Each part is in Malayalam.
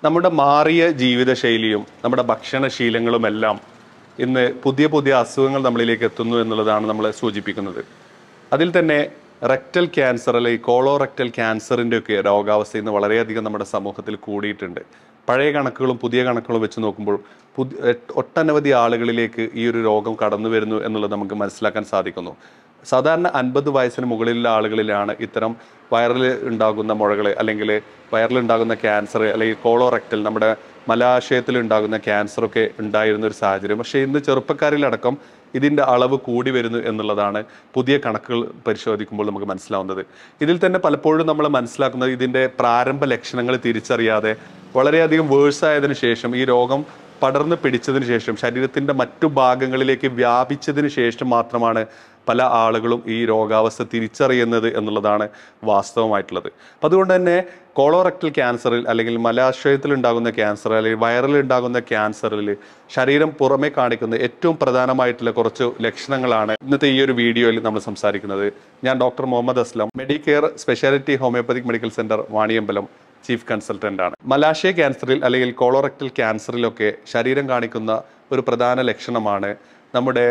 നമ്മുടെ മാറിയ ജീവിതശൈലിയും നമ്മുടെ ഭക്ഷണശീലങ്ങളുമെല്ലാം ഇന്ന് പുതിയ പുതിയ അസുഖങ്ങൾ നമ്മളിലേക്ക് എത്തുന്നു എന്നുള്ളതാണ് നമ്മളെ സൂചിപ്പിക്കുന്നത് അതിൽ തന്നെ റെക്ടൽ ക്യാൻസർ അല്ലെങ്കിൽ കോളോറെക്ടൽ ക്യാൻസറിൻ്റെ ഒക്കെ രോഗാവസ്ഥ ഇന്ന് വളരെയധികം നമ്മുടെ സമൂഹത്തിൽ കൂടിയിട്ടുണ്ട് പഴയ കണക്കുകളും പുതിയ കണക്കുകളും വെച്ച് നോക്കുമ്പോൾ പുതിയ ഒട്ടനവധി ആളുകളിലേക്ക് ഈ ഒരു രോഗം കടന്നു വരുന്നു എന്നുള്ളത് നമുക്ക് മനസ്സിലാക്കാൻ സാധിക്കുന്നു സാധാരണ അൻപത് വയസ്സിന് മുകളിലുള്ള ആളുകളിലാണ് ഇത്തരം വയറിൽ ഉണ്ടാകുന്ന മുഴകൾ അല്ലെങ്കിൽ വയറിൽ ഉണ്ടാകുന്ന ക്യാൻസർ അല്ലെങ്കിൽ കോളോറെക്ടൽ നമ്മുടെ മലാശയത്തിൽ ഉണ്ടാകുന്ന ക്യാൻസർ ഒക്കെ ഉണ്ടായിരുന്ന ഒരു സാഹചര്യം പക്ഷേ ഇന്ന് ചെറുപ്പക്കാരിലടക്കം ഇതിൻ്റെ അളവ് കൂടി വരുന്നു എന്നുള്ളതാണ് പുതിയ കണക്കുകൾ പരിശോധിക്കുമ്പോൾ നമുക്ക് മനസ്സിലാവുന്നത് ഇതിൽ തന്നെ പലപ്പോഴും നമ്മൾ മനസ്സിലാക്കുന്നത് ഇതിൻ്റെ പ്രാരംഭ ലക്ഷണങ്ങൾ തിരിച്ചറിയാതെ വളരെയധികം വേഴ്സ് ആയതിനു ശേഷം ഈ രോഗം പടർന്ന് പിടിച്ചതിന് ശേഷം ശരീരത്തിൻ്റെ മറ്റു ഭാഗങ്ങളിലേക്ക് വ്യാപിച്ചതിന് ശേഷം മാത്രമാണ് പല ആളുകളും ഈ രോഗാവസ്ഥ തിരിച്ചറിയുന്നത് എന്നുള്ളതാണ് വാസ്തവമായിട്ടുള്ളത് അപ്പം അതുകൊണ്ട് തന്നെ കോളോറക്ടൽ ക്യാൻസറിൽ അല്ലെങ്കിൽ മലാശയത്തിൽ ഉണ്ടാകുന്ന ക്യാൻസർ അല്ലെങ്കിൽ വയറിൽ ഉണ്ടാകുന്ന ക്യാൻസറിൽ ശരീരം പുറമെ കാണിക്കുന്ന ഏറ്റവും പ്രധാനമായിട്ടുള്ള കുറച്ച് ലക്ഷണങ്ങളാണ് ഇന്നത്തെ ഈ ഒരു വീഡിയോയിൽ നമ്മൾ സംസാരിക്കുന്നത് ഞാൻ doctor Muhammad Aslam Medicare speciality homoeopathic medical centre Vaniyambalam chief consultant ആണ് മലാശയ ക്യാൻസറിൽ അല്ലെങ്കിൽ കോളോറക്ടൽ ക്യാൻസറിലൊക്കെ ശരീരം കാണിക്കുന്ന ഒരു പ്രധാന ലക്ഷണമാണ് നമ്മുടെ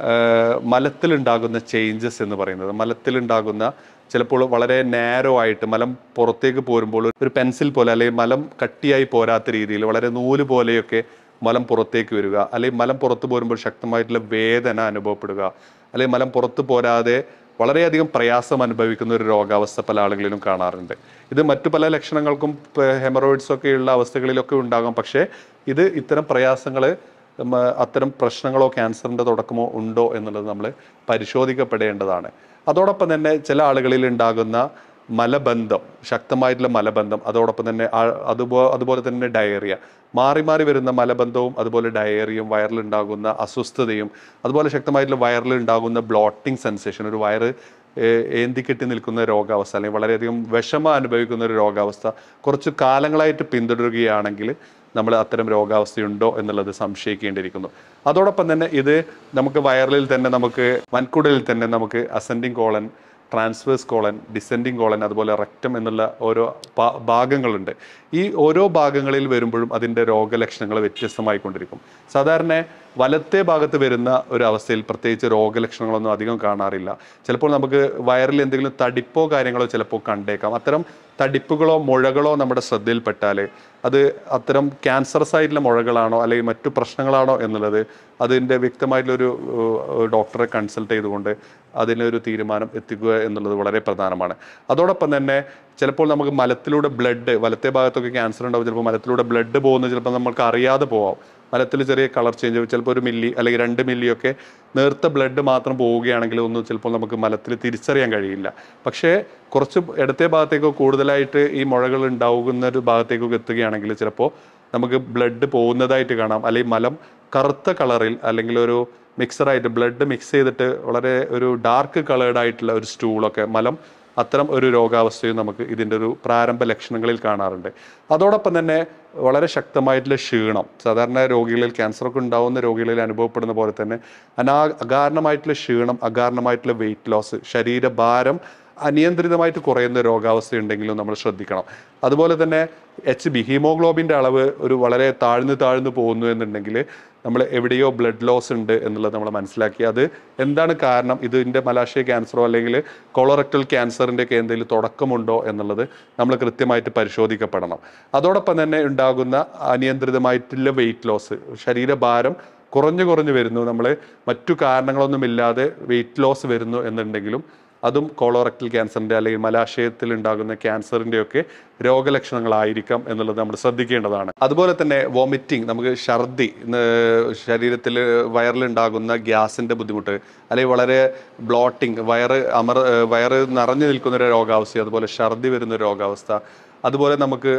മലത്തിലുണ്ടാകുന്ന ചേഞ്ചസ് എന്ന് പറയുന്നത് മലത്തിലുണ്ടാകുന്ന ചിലപ്പോൾ വളരെ നാരോ ആയിട്ട് മലം പുറത്തേക്ക് പോരുമ്പോൾ ഒരു പെൻസിൽ പോലെ അല്ലെങ്കിൽ മലം കട്ടിയായി പോരാത്ത രീതിയിൽ വളരെ നൂല് പോലെയൊക്കെ മലം പുറത്തേക്ക് വരിക അല്ലെങ്കിൽ മലം പുറത്ത് പോരുമ്പോൾ ശക്തമായിട്ടുള്ള വേദന അനുഭവപ്പെടുക അല്ലെങ്കിൽ മലം പുറത്ത് പോരാതെ വളരെയധികം പ്രയാസം അനുഭവിക്കുന്ന ഒരു രോഗാവസ്ഥ പല ആളുകളിലും കാണാറുണ്ട് ഇത് മറ്റു പല ലക്ഷണങ്ങൾക്കും ഹെമറോയിഡ്സ് ഒക്കെ ഉള്ള അവസ്ഥകളിലൊക്കെ ഉണ്ടാകാം പക്ഷേ ഇത് ഇത്തരം പ്രയാസങ്ങൾ അത്തരം പ്രശ്നങ്ങളോ ക്യാൻസറിൻ്റെ തുടക്കമോ ഉണ്ടോ എന്നുള്ളത് നമ്മൾ പരിശോധിക്കപ്പെടേണ്ടതാണ് അതോടൊപ്പം തന്നെ ചില ആളുകളിൽ ഉണ്ടാകുന്ന മലബന്ധം ശക്തമായിട്ടുള്ള മലബന്ധം അതോടൊപ്പം തന്നെ അതുപോ അതുപോലെ തന്നെ ഡയറിയ മാറി മാറി വരുന്ന മലബന്ധവും അതുപോലെ ഡയറിയും വയറിലുണ്ടാകുന്ന അസ്വസ്ഥതയും അതുപോലെ ശക്തമായിട്ടുള്ള വയറിലുണ്ടാകുന്ന ബ്ലോട്ടിംഗ് സെൻസേഷൻ ഒരു വയറ് ഏന്തിക്കെട്ടി നിൽക്കുന്ന രോഗാവസ്ഥ അല്ലെങ്കിൽ വളരെയധികം വിഷമം അനുഭവിക്കുന്ന ഒരു രോഗാവസ്ഥ കുറച്ച് കാലങ്ങളായിട്ട് പിന്തുടരുകയാണെങ്കിൽ നമ്മൾ അത്തരം രോഗാവസ്ഥയുണ്ടോ എന്നുള്ളത് സംശയിക്കേണ്ടിയിരിക്കുന്നു അതോടൊപ്പം തന്നെ ഇത് നമുക്ക് വയറിൽ തന്നെ നമുക്ക് വൻകുടലിൽ തന്നെ നമുക്ക് ascending colon transverse colon descending colon അതുപോലെ റെക്റ്റം എന്നുള്ള ഓരോ ഭാഗങ്ങളുണ്ട് ഈ ഓരോ ഭാഗങ്ങളിൽ വരുമ്പോഴും അതിൻ്റെ രോഗലക്ഷണങ്ങൾ വ്യത്യസ്തമായിക്കൊണ്ടിരിക്കും സാധാരണ വലത്തെ ഭാഗത്ത് വരുന്ന ഒരു അവസ്ഥയിൽ പ്രത്യേകിച്ച് രോഗലക്ഷണങ്ങളൊന്നും അധികം കാണാറില്ല ചിലപ്പോൾ നമുക്ക് വയറിൽ എന്തെങ്കിലും തടിപ്പോ കാര്യങ്ങളോ ചിലപ്പോൾ കണ്ടേക്കാം അത്തരം തടിപ്പുകളോ മുഴകളോ നമ്മുടെ ശ്രദ്ധയിൽപ്പെട്ടാൽ അത് അത്തരം ക്യാൻസറസ് ആയിട്ടുള്ള മുഴകളാണോ അല്ലെങ്കിൽ മറ്റു പ്രശ്നങ്ങളാണോ എന്നുള്ളത് അതിൻ്റെ വ്യക്തമായിട്ടുള്ളൊരു ഡോക്ടറെ കൺസൾട്ട് ചെയ്തുകൊണ്ട് അതിനൊരു തീരുമാനം എത്തിക്കുക എന്നുള്ളത് വളരെ പ്രധാനമാണ് അതോടൊപ്പം തന്നെ ചിലപ്പോൾ നമുക്ക് മലത്തിലൂടെ ബ്ലഡ് വലത്തെ ഭാഗത്തൊക്കെ ക്യാൻസർ ഉണ്ടാവും ചിലപ്പോൾ മലത്തിലൂടെ ബ്ലഡ് പോകുന്നത് ചിലപ്പോൾ നമുക്ക് അറിയാതെ പോവാം മലത്തിൽ ചെറിയ കളർ ചേഞ്ച് ചിലപ്പോൾ ഒരു മില്ലി അല്ലെങ്കിൽ രണ്ട് മില്ലിയൊക്കെ നേർത്ത ബ്ലഡ് മാത്രം പോവുകയാണെങ്കിൽ ഒന്നും ചിലപ്പോൾ നമുക്ക് മലത്തിൽ തിരിച്ചറിയാൻ കഴിയില്ല പക്ഷേ കുറച്ച് ഇടത്തെ ഭാഗത്തേക്കോ കൂടുതലായിട്ട് ഈ മുഴകൾ ഉണ്ടാകുന്ന ഒരു ഭാഗത്തേക്കൊക്കെ എത്തുകയാണെങ്കിൽ ചിലപ്പോൾ നമുക്ക് ബ്ലഡ് പോകുന്നതായിട്ട് കാണാം അല്ലെങ്കിൽ മലം കറുത്ത കളറിൽ അല്ലെങ്കിൽ ഒരു മിക്സറായിട്ട് ബ്ലഡ് മിക്സ് ചെയ്തിട്ട് വളരെ ഒരു ഡാർക്ക് കളേർഡ് ആയിട്ടുള്ള ഒരു സ്റ്റൂളൊക്കെ മലം അത്തരം ഒരു രോഗാവസ്ഥയും നമുക്ക് ഇതിൻ്റെ ഒരു പ്രാരംഭ ലക്ഷണങ്ങളിൽ കാണാറുണ്ട് അതോടൊപ്പം തന്നെ വളരെ ശക്തമായിട്ടുള്ള ക്ഷീണം സാധാരണ രോഗികളിൽ ക്യാൻസറൊക്കെ ഉണ്ടാവുന്ന രോഗികളിൽ അനുഭവപ്പെടുന്ന പോലെ തന്നെ അനാ അകാരണമായിട്ടുള്ള ക്ഷീണം അകാരണമായിട്ടുള്ള വെയിറ്റ് ലോസ് ശരീരഭാരം അനിയന്ത്രിതമായിട്ട് കുറയുന്ന രോഗാവസ്ഥ ഉണ്ടെങ്കിലും നമ്മൾ ശ്രദ്ധിക്കണം അതുപോലെ തന്നെ എച്ച് ബി ഹീമോഗ്ലോബിൻ്റെ അളവ് ഒരു വളരെ താഴ്ന്നു താഴ്ന്നു പോകുന്നു എന്നുണ്ടെങ്കിൽ നമ്മൾ എവിടെയോ ബ്ലഡ് ലോസ് ഉണ്ട് എന്നുള്ളത് നമ്മൾ മനസ്സിലാക്കി അത് എന്താണ് കാരണം ഇതിൻ്റെ മലാശയ ക്യാൻസറോ അല്ലെങ്കിൽ കൊളറക്ടൽ ക്യാൻസറിൻ്റെ ഒക്കെ എന്തെങ്കിലും തുടക്കമുണ്ടോ എന്നുള്ളത് നമ്മൾ കൃത്യമായിട്ട് പരിശോധിക്കപ്പെടണം അതോടൊപ്പം തന്നെ ഉണ്ടാകുന്ന അനിയന്ത്രിതമായിട്ടുള്ള വെയിറ്റ് ലോസ് ശരീരഭാരം കുറഞ്ഞു കുറഞ്ഞു വരുന്നു നമ്മൾ മറ്റു കാരണങ്ങളൊന്നുമില്ലാതെ വെയിറ്റ് ലോസ് വരുന്നു എന്നുണ്ടെങ്കിലും അതും കോളോറക്ടൽ ക്യാൻസറിൻ്റെ അല്ലെങ്കിൽ മലാശയത്തിൽ ഉണ്ടാകുന്ന ക്യാൻസറിൻ്റെ ഒക്കെ രോഗലക്ഷണങ്ങളായിരിക്കാം എന്നുള്ളത് നമ്മൾ ശ്രദ്ധിക്കേണ്ടതാണ് അതുപോലെ തന്നെ വോമിറ്റിംഗ് നമുക്ക് ഛർദി ശരീരത്തിൽ വയറിലുണ്ടാകുന്ന ഗ്യാസിൻ്റെ ബുദ്ധിമുട്ട് അല്ലെങ്കിൽ വളരെ ബ്ലോട്ടിംഗ് വയറ് അമർ വയറ് നിറഞ്ഞു നിൽക്കുന്ന ഒരു രോഗാവസ്ഥ അതുപോലെ ഛർദി വരുന്ന ഒരു രോഗാവസ്ഥ അതുപോലെ നമുക്ക്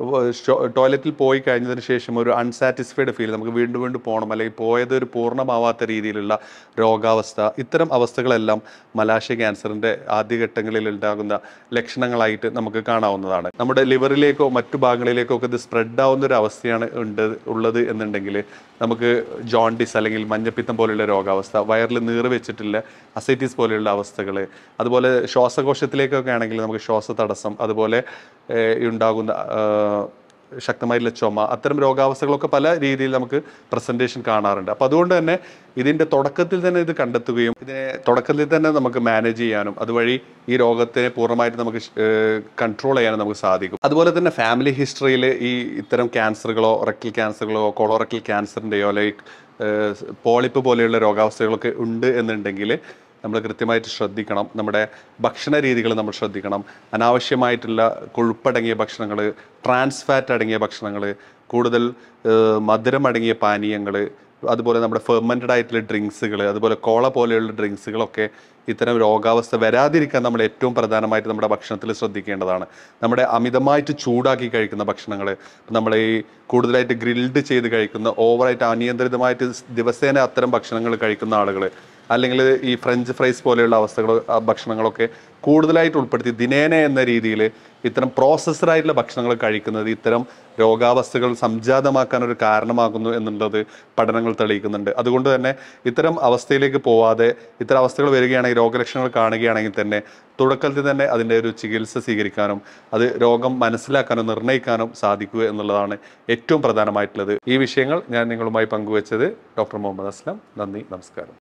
ടോയ്ലറ്റിൽ പോയി കഴിഞ്ഞതിന് ശേഷം ഒരു അൺസാറ്റിസ്ഫൈഡ് ഫീൽ നമുക്ക് വീണ്ടും വീണ്ടും പോകണം അല്ലെങ്കിൽ പോയത് ഒരു പൂർണ്ണമാവാത്ത രീതിയിലുള്ള രോഗാവസ്ഥ ഇത്തരം അവസ്ഥകളെല്ലാം മലാശയ ക്യാൻസറിൻ്റെ ആദ്യഘട്ടങ്ങളിൽ ഉണ്ടാകുന്ന ലക്ഷണങ്ങളായിട്ട് നമുക്ക് കാണാവുന്നതാണ് നമ്മുടെ ലിവറിലേക്കോ മറ്റു ഭാഗങ്ങളിലേക്കോ ഒക്കെ ഇത് സ്പ്രെഡ് ആവുന്ന ഒരു അവസ്ഥയാണ് ഉണ്ട് ഉള്ളത് എന്നുണ്ടെങ്കിൽ നമുക്ക് ജോണ്ടിസ് അല്ലെങ്കിൽ മഞ്ഞപ്പിത്തം പോലെയുള്ള രോഗാവസ്ഥ വയറിൽ നീറ് വെച്ചിട്ടുള്ള അസൈറ്റിസ് പോലെയുള്ള അവസ്ഥകൾ അതുപോലെ ശ്വാസകോശത്തിലേക്കൊക്കെ ആണെങ്കിൽ നമുക്ക് ശ്വാസ തടസ്സം അതുപോലെ ഏഹ്, ഉണ്ടാകുന്ന ആഹ്, ശക്തമായിട്ടുള്ള ചുമ അത്തരം രോഗാവസ്ഥകളൊക്കെ പല രീതിയിൽ നമുക്ക് പ്രസൻറ്റേഷൻ കാണാറുണ്ട് അപ്പോൾ അതുകൊണ്ട് തന്നെ ഇതിൻ്റെ തുടക്കത്തിൽ തന്നെ ഇത് കണ്ടെത്തുകയും ഇതിനെ തുടക്കത്തിൽ തന്നെ നമുക്ക് മാനേജ് ചെയ്യാനും അതുവഴി ഈ രോഗത്തെ പൂർണ്ണമായിട്ട് നമുക്ക് കൺട്രോൾ ചെയ്യാനും നമുക്ക് സാധിക്കും അതുപോലെ തന്നെ ഫാമിലി ഹിസ്റ്ററിയിൽ ഈ ഇത്തരം ക്യാൻസറുകളോ റെക്കൽ ക്യാൻസറുകളോ കൊളോറക്കൽ ക്യാൻസറിൻ്റെയോ ലൈക്ക് പോളിപ്പ് പോലെയുള്ള രോഗാവസ്ഥകളൊക്കെ ഉണ്ട് എന്നുണ്ടെങ്കിൽ നമ്മൾ കൃത്യമായിട്ട് ശ്രദ്ധിക്കണം നമ്മുടെ ഭക്ഷണ രീതികൾ നമ്മൾ ശ്രദ്ധിക്കണം അനാവശ്യമായിട്ടുള്ള കൊഴുപ്പടങ്ങിയ ഭക്ഷണങ്ങൾ ട്രാൻസ് ഫാറ്റ് അടങ്ങിയ ഭക്ഷണങ്ങൾ കൂടുതൽ ഏഹ്, മധുരം അടങ്ങിയ പാനീയങ്ങൾ അതുപോലെ നമ്മുടെ ഫെർമെൻറ്റഡ് ആയിട്ടുള്ള ഡ്രിങ്ക്സുകൾ അതുപോലെ കോള പോലെയുള്ള ഡ്രിങ്ക്സുകളൊക്കെ ഇത്തരം രോഗാവസ്ഥ വരാതിരിക്കാൻ നമ്മൾ ഏറ്റവും പ്രധാനമായിട്ട് നമ്മുടെ ഭക്ഷണത്തിൽ ശ്രദ്ധിക്കേണ്ടതാണ് നമ്മുടെ അമിതമായിട്ട് ചൂടാക്കി കഴിക്കുന്ന ഭക്ഷണങ്ങൾ നമ്മൾ ഈ കൂടുതലായിട്ട് ഗ്രിൽഡ് ചെയ്ത് കഴിക്കുന്ന ഓവറായിട്ട് അനിയന്ത്രിതമായിട്ട് ദിവസേന അത്തരം ഭക്ഷണങ്ങൾ കഴിക്കുന്ന ആളുകൾ അല്ലെങ്കിൽ ഈ ഫ്രഞ്ച് ഫ്രൈസ് പോലെയുള്ള അവസ്ഥകൾ ആ ഭക്ഷണങ്ങളൊക്കെ കൂടുതലായിട്ട് ഉൾപ്പെടുത്തി ദിനേന എന്ന രീതിയിൽ ഇത്തരം പ്രോസസ്ഡ് ആയിട്ടുള്ള ഭക്ഷണങ്ങൾ കഴിക്കുന്നത് ഇത്തരം രോഗാവസ്ഥകൾ സംജാതമാക്കാൻ ഒരു കാരണമാകുന്നു എന്നുള്ളത് പഠനങ്ങൾ തെളിയിക്കുന്നുണ്ട് അതുകൊണ്ട് തന്നെ ഇത്തരം അവസ്ഥയിലേക്ക് പോവാതെ ഇത്തരം അവസ്ഥകൾ വരികയാണെങ്കിൽ രോഗലക്ഷണങ്ങൾ കാണുകയാണെങ്കിൽ തന്നെ തുടക്കത്തിൽ തന്നെ അതിൻ്റെ ഒരു ചികിത്സ സ്വീകരിക്കാനും അത് രോഗം മനസ്സിലാക്കാനും നിർണ്ണയിക്കാനും സാധിക്കുക എന്നുള്ളതാണ് ഏറ്റവും പ്രധാനമായിട്ടുള്ളത് ഈ വിഷയങ്ങൾ ഞാൻ നിങ്ങളുമായി പങ്കുവച്ചത് ഡോക്ടർ മുഹമ്മദ് അസ്ലം നന്ദി നമസ്കാരം